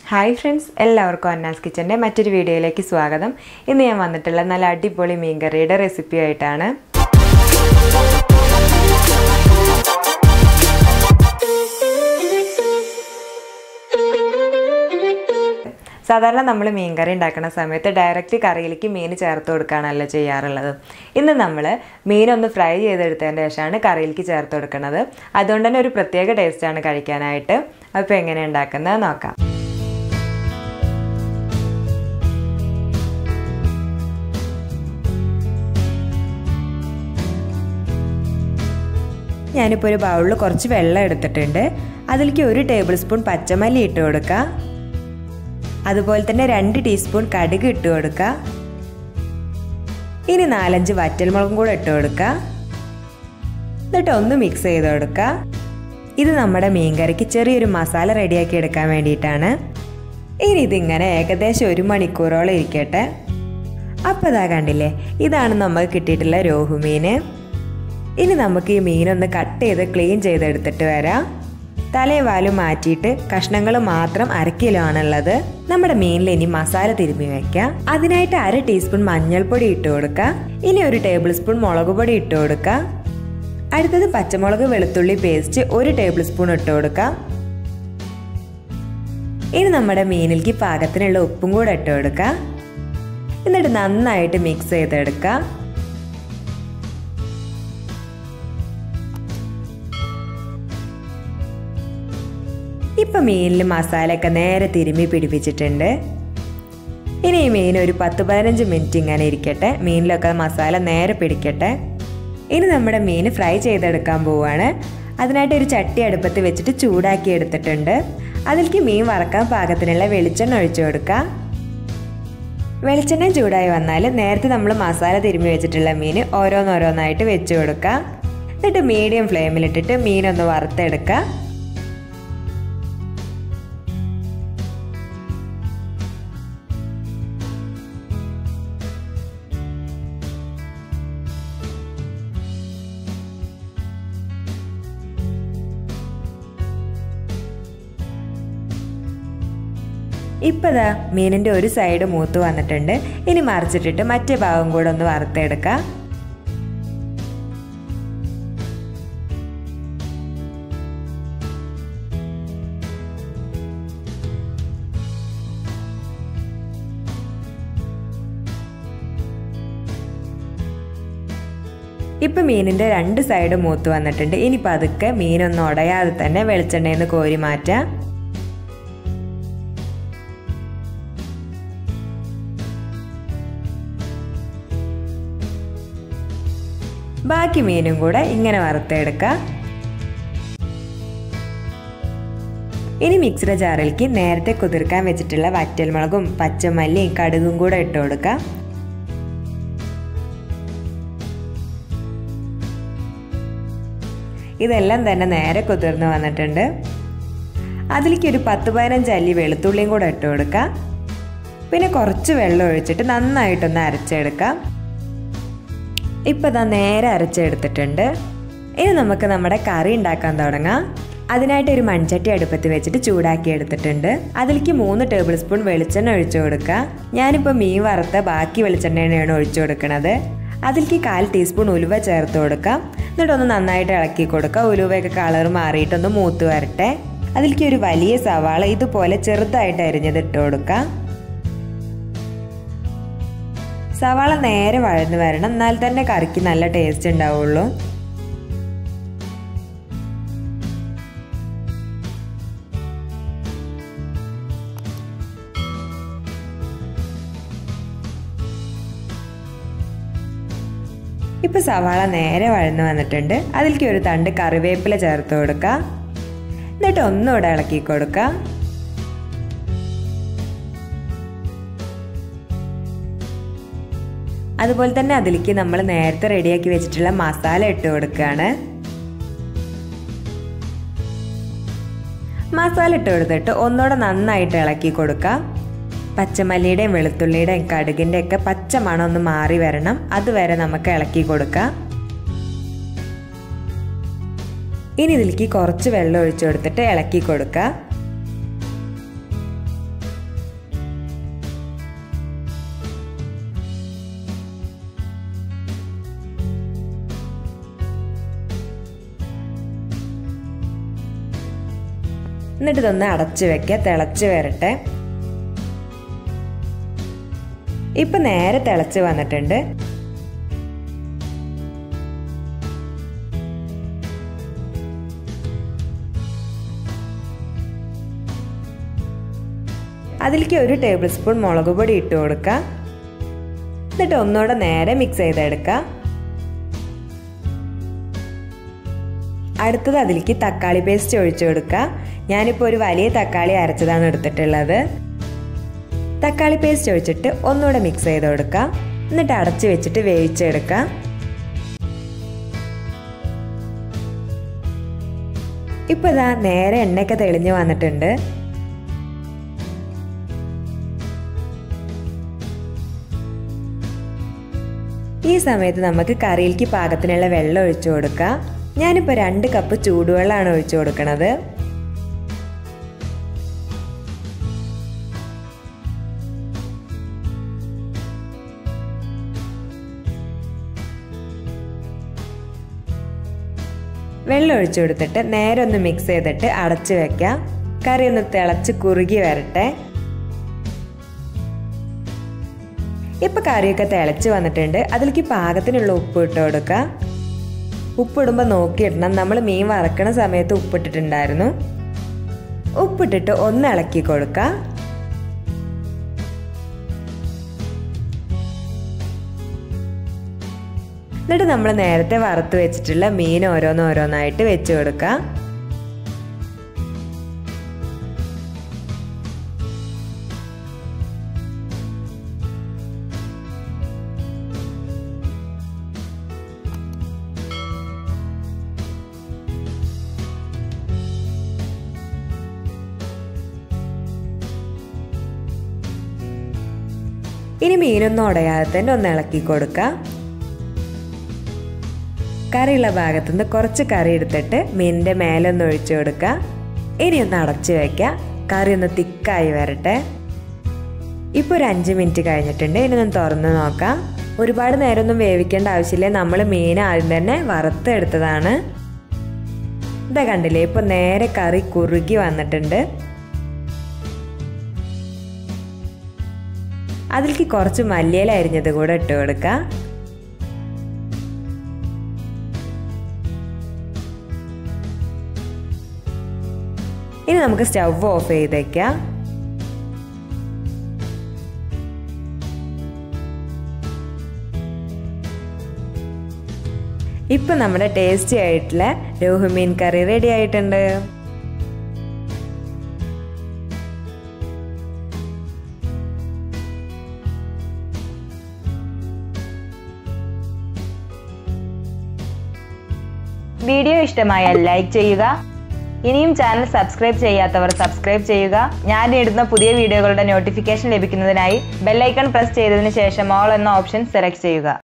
hi friends എല്ലാവർക്കും അന്നാസ് കിച്ചൻ്റെ മറ്റൊരു വീഡിയോയിലേക്ക് സ്വാഗതം ഇന്ന് ഞാൻ വന്നിട്ടുള്ള നല്ല അടിപൊളി മീൻകറിയുടെ റെസിപ്പി ആയിട്ടാണ് സാധാരണ നമ്മൾ മീൻകറി ഉണ്ടാക്കുന്ന സമയത്ത് ഡയറക്റ്റ് കറിയിലേക്ക് മീൻ ചേർത്ത് കൊടുക്കുകയാണല്ലോ ചെയ്യാറുള്ളത് ഇന്ന് നമ്മൾ മീനൊന്ന് ഫ്രൈ ചെയ്തെടുത്തതിന് ശേഷമാണ് കറിയിലേക്ക് ചേർത്ത് കൊടുക്കുന്നത് അതുകൊണ്ട് തന്നെ ഒരു പ്രത്യേക ടേസ്റ്റാണ് കഴിക്കാനായിട്ട് അപ്പോൾ എങ്ങനെ ഉണ്ടാക്കുന്നത് നോക്കാം ഞാനിപ്പോൾ ഒരു ബൗളിൽ കുറച്ച് വെള്ളം എടുത്തിട്ടുണ്ട് അതിലേക്ക് ഒരു ടേബിൾ സ്പൂൺ പച്ചമല്ലി ഇട്ട് കൊടുക്കുക അതുപോലെ തന്നെ രണ്ട് ടീസ്പൂൺ കടുക് ഇട്ട് കൊടുക്കുക ഇനി നാലഞ്ച് വറ്റൽമുളകും കൂടെ ഇട്ട് കൊടുക്കുക എന്നിട്ട് ഒന്ന് മിക്സ് ചെയ്ത് കൊടുക്കുക ഇത് നമ്മുടെ മീൻകറിക്ക് ചെറിയൊരു മസാല റെഡിയാക്കി എടുക്കാൻ വേണ്ടിയിട്ടാണ് ഇനി ഇതിങ്ങനെ ഏകദേശം ഒരു മണിക്കൂറോളം ഇരിക്കട്ടെ അപ്പോൾ ഇതാ കണ്ടില്ലേ ഇതാണ് നമുക്ക് കിട്ടിയിട്ടുള്ള രോഹുമീൻ ഇനി നമുക്ക് ഈ മീനൊന്ന് കട്ട് ചെയ്ത് ക്ലീൻ ചെയ്തെടുത്തിട്ട് വരാം തലയും വാലും മാറ്റിയിട്ട് കഷ്ണങ്ങൾ മാത്രം അര കിലോ ആണുള്ളത് നമ്മുടെ മീനിൽ ഇനി മസാല തിരുമ്മി വെക്കാം അതിനായിട്ട് അര ടീസ്പൂൺ മഞ്ഞൾപ്പൊടി ഇട്ട് കൊടുക്കുക ഇനി ഒരു ടേബിൾ സ്പൂൺ മുളക് പൊടി ഇട്ട് കൊടുക്കുക അടുത്തത് പച്ചമുളക് വെളുത്തുള്ളി പേസ്റ്റ് ഒരു ടേബിൾ സ്പൂൺ ഇട്ട് കൊടുക്കുക ഇനി നമ്മുടെ മീനിലേക്ക് പാകത്തിനുള്ള ഉപ്പും കൂടെ ഇട്ട് കൊടുക്കുക എന്നിട്ട് നന്നായിട്ട് മിക്സ് ചെയ്തെടുക്കുക ഇപ്പം മീനിൽ മസാലയൊക്കെ നേരെ തിരുമ്മി പിടിപ്പിച്ചിട്ടുണ്ട് ഇനി ഈ മീൻ ഒരു പത്ത് പതിനഞ്ച് മിനിറ്റ് ഇങ്ങനെ ഇരിക്കട്ടെ മീനിലൊക്കെ മസാല നേരെ പിടിക്കട്ടെ ഇനി നമ്മുടെ മീൻ ഫ്രൈ ചെയ്തെടുക്കാൻ പോവുകയാണ് അതിനായിട്ട് ഒരു ചട്ടി അടുപ്പത്ത് വെച്ചിട്ട് ചൂടാക്കി എടുത്തിട്ടുണ്ട് അതിലേക്ക് മീൻ വറക്കാൻ പാകത്തിനുള്ള വെളിച്ചെണ്ണ ഒഴിച്ചു കൊടുക്കുക വെളിച്ചെണ്ണ ചൂടായി വന്നാൽ നേരത്തെ നമ്മൾ മസാല തിരുമ്മി വെച്ചിട്ടുള്ള മീൻ ഓരോന്നോരോന്നായിട്ട് വെച്ച് കൊടുക്കുക എന്നിട്ട് മീഡിയം ഫ്ലെയിമിലിട്ടിട്ട് മീനൊന്ന് വറുത്തെടുക്കുക ഇപ്പം ദാ മീനിൻ്റെ ഒരു സൈഡ് മൂത്ത് വന്നിട്ടുണ്ട് ഇനി മറിച്ചിട്ടിട്ട് മറ്റേ ഭാഗം കൂടെ ഒന്ന് വറുത്തെടുക്കാം ഇപ്പം മീനിൻ്റെ രണ്ട് സൈഡ് മൂത്ത് വന്നിട്ടുണ്ട് ഇനി പതുക്കെ മീനൊന്നും ഉടയാതെ തന്നെ വെളിച്ചെണ്ണയിൽ നിന്ന് കോരി മാറ്റാം ബാക്കി മീനും കൂടെ ഇങ്ങനെ വറുത്തെടുക്കുക ഇനി മിക്സിയുടെ ജാറിലേക്ക് നേരത്തെ കുതിർക്കാൻ വെച്ചിട്ടുള്ള വറ്റൽമുളകും പച്ചമല്ലിയും കടുകും കൂടെ ഇട്ട് കൊടുക്കുക ഇതെല്ലാം തന്നെ നേരെ കുതിർന്ന് വന്നിട്ടുണ്ട് അതിലേക്ക് ഒരു പത്ത് പതിനഞ്ച് അല്ലി വെളുത്തുള്ളിയും കൂടെ ഇട്ട് കൊടുക്കുക പിന്നെ കുറച്ച് വെള്ളം ഒഴിച്ചിട്ട് നന്നായിട്ടൊന്ന് അരച്ചെടുക്കാം ഇപ്പം ഇതാ നേരെ അരച്ചെടുത്തിട്ടുണ്ട് ഇനി നമുക്ക് നമ്മുടെ കറി ഉണ്ടാക്കാൻ തുടങ്ങാം അതിനായിട്ട് ഒരു മൺചട്ടി അടുപ്പത്ത് വെച്ചിട്ട് ചൂടാക്കി എടുത്തിട്ടുണ്ട് അതിലേക്ക് മൂന്ന് ടേബിൾ സ്പൂൺ വെളിച്ചെണ്ണ ഒഴിച്ചു കൊടുക്കുക ഞാനിപ്പോൾ മീൻ വറുത്ത ബാക്കി വെളിച്ചെണ്ണയാണ് ഒഴിച്ചു കൊടുക്കുന്നത് അതിലേക്ക് കാൽ ടീസ്പൂൺ ഉലുവ ചേർത്ത് കൊടുക്കാം എന്നിട്ടൊന്ന് നന്നായിട്ട് ഇളക്കി കൊടുക്കുക ഉലുവയൊക്കെ കളർ മാറിയിട്ടൊന്ന് മൂത്ത് വരട്ടെ അതിലേക്ക് ഒരു വലിയ സവാള ഇതുപോലെ ചെറുതായിട്ട് അരിഞ്ഞത് ഇട്ട് കൊടുക്കാം സവാള നേരെ വഴന്ന് വരണം എന്നാൽ തന്നെ കറിക്ക് നല്ല ടേസ്റ്റ് ഉണ്ടാവുള്ളൂ ഇപ്പൊ സവാള നേരെ വഴന്ന് വന്നിട്ടുണ്ട് അതിലേക്ക് ഒരു തണ്ട് കറിവേപ്പില ചേർത്ത് കൊടുക്കുക എന്നിട്ട് ഒന്നുകൂടെ ഇളക്കി കൊടുക്കുക അതുപോലെ തന്നെ അതിലേക്ക് നമ്മൾ നേരത്തെ റെഡിയാക്കി വെച്ചിട്ടുള്ള മസാല ഇട്ട് കൊടുക്കുകയാണ് മസാല ഇട്ട് കൊടുത്തിട്ട് ഒന്നുകൂടെ നന്നായിട്ട് ഇളക്കി കൊടുക്കാം പച്ചമല്ലിയുടെയും വെളുത്തുള്ളിയുടെയും കടുകിൻ്റെ ഒക്കെ പച്ച മണം ഒന്ന് മാറി വരണം അതുവരെ നമുക്ക് ഇളക്കി കൊടുക്കാം ഇനി ഇതിലേക്ക് കുറച്ച് വെള്ളം ഒഴിച്ചു കൊടുത്തിട്ട് ഇളക്കി കൊടുക്കുക എന്നിട്ട് ഇതൊന്ന് അടച്ചു വെക്കുക തിളച്ച് വരട്ടെ ഇപ്പം നേരെ തിളച്ച് വന്നിട്ടുണ്ട് അതിലേക്ക് ഒരു ടേബിൾ സ്പൂൺ മുളക് പൊടി ഇട്ട് കൊടുക്കുക എന്നിട്ട് ഒന്നുകൂടെ നേരെ മിക്സ് ചെയ്തെടുക്കുക അടുത്തത് അതിലേക്ക് തക്കാളി പേസ്റ്റ് ഒഴിച്ചു കൊടുക്കുക ഞാനിപ്പോൾ ഒരു വലിയ തക്കാളി അരച്ചതാണ് എടുത്തിട്ടുള്ളത് തക്കാളി പേസ്റ്റ് ഒഴിച്ചിട്ട് ഒന്നുകൂടെ മിക്സ് ചെയ്ത് കൊടുക്കുക എന്നിട്ട് അടച്ചു വെച്ചിട്ട് വേവിച്ചെടുക്കുക ഇപ്പോൾ ഇതാ നേരെ എണ്ണയൊക്കെ തെളിഞ്ഞു വന്നിട്ടുണ്ട് ഈ സമയത്ത് നമുക്ക് കറിയിലേക്ക് പാകത്തിനുള്ള വെള്ളം ഒഴിച്ചു കൊടുക്കാം ഞാനിപ്പോൾ രണ്ട് കപ്പ് ചൂടുവെള്ളമാണ് ഒഴിച്ചു കൊടുക്കുന്നത് വെള്ളം ഒഴിച്ചു കൊടുത്തിട്ട് നേരെ ഒന്ന് മിക്സ് ചെയ്തിട്ട് അടച്ചു വെക്കാം കറി ഒന്ന് തിളച്ച് കുറുകി വരട്ടെ ഇപ്പം കറിയൊക്കെ തിളച്ച് വന്നിട്ടുണ്ട് അതിലേക്ക് പാകത്തിനുള്ള ഉപ്പ് ഇട്ട് കൊടുക്കുക ഉപ്പിടുമ്പോൾ നോക്കിയിടണം നമ്മൾ മീൻ വറക്കണ സമയത്ത് ഉപ്പിട്ടിട്ടുണ്ടായിരുന്നു ഉപ്പിട്ടിട്ട് ഒന്ന് ഇളക്കി കൊടുക്കുക എന്നിട്ട് നമ്മൾ നേരത്തെ വറുത്ത് വെച്ചിട്ടുള്ള മീൻ ഓരോന്നോരോന്നായിട്ട് വെച്ച് കൊടുക്കുക ഇനി മീനൊന്നും ഉടയാതെ തന്നെ ഒന്ന് ഇളക്കി കൊടുക്കുക കറിയുള്ള ഭാഗത്തുനിന്ന് കുറച്ച് കറി എടുത്തിട്ട് മീനിൻ്റെ മേലൊന്ന് ഒഴിച്ചു കൊടുക്കുക ഇനി ഒന്ന് അടച്ചു വയ്ക്കുക കറി ഒന്ന് തിക്കായി വരട്ടെ ഇപ്പോൾ ഒരു അഞ്ച് മിനിറ്റ് കഴിഞ്ഞിട്ടുണ്ട് ഇനി ഒന്ന് തുറന്ന് നോക്കാം ഒരുപാട് നേരമൊന്നും വേവിക്കേണ്ട ആവശ്യമില്ല നമ്മൾ മീൻ ആദ്യം തന്നെ വറുത്തെടുത്തതാണ് ഇതാ കണ്ടില്ലേ ഇപ്പോൾ നേരെ കറി കുറുകി വന്നിട്ടുണ്ട് അതിലേക്ക് കുറച്ച് മല്ലിയില അരിഞ്ഞത് കൂടെ ഇട്ട് കൊടുക്കുക ഇനി നമുക്ക് സ്റ്റവ് ഓഫ് ചെയ്തേക്കാം ഇപ്പൊ നമ്മുടെ ടേസ്റ്റി ആയിട്ടുള്ള രോഹുമീൻ കറി റെഡി ആയിട്ടുണ്ട് വീഡിയോ ഇഷ്ടമായാൽ ലൈക്ക് ചെയ്യുക ഇനിയും ചാനൽ സബ്സ്ക്രൈബ് ചെയ്യാത്തവർ സബ്സ്ക്രൈബ് ചെയ്യുക ഞാൻ ഇടുന്ന പുതിയ വീഡിയോകളുടെ നോട്ടിഫിക്കേഷൻ ലഭിക്കുന്നതിനായി ബെല്ലൈക്കൺ പ്രസ് ചെയ്തതിനു ശേഷം ഓൾ എന്ന ഓപ്ഷൻ സെലക്ട് ചെയ്യുക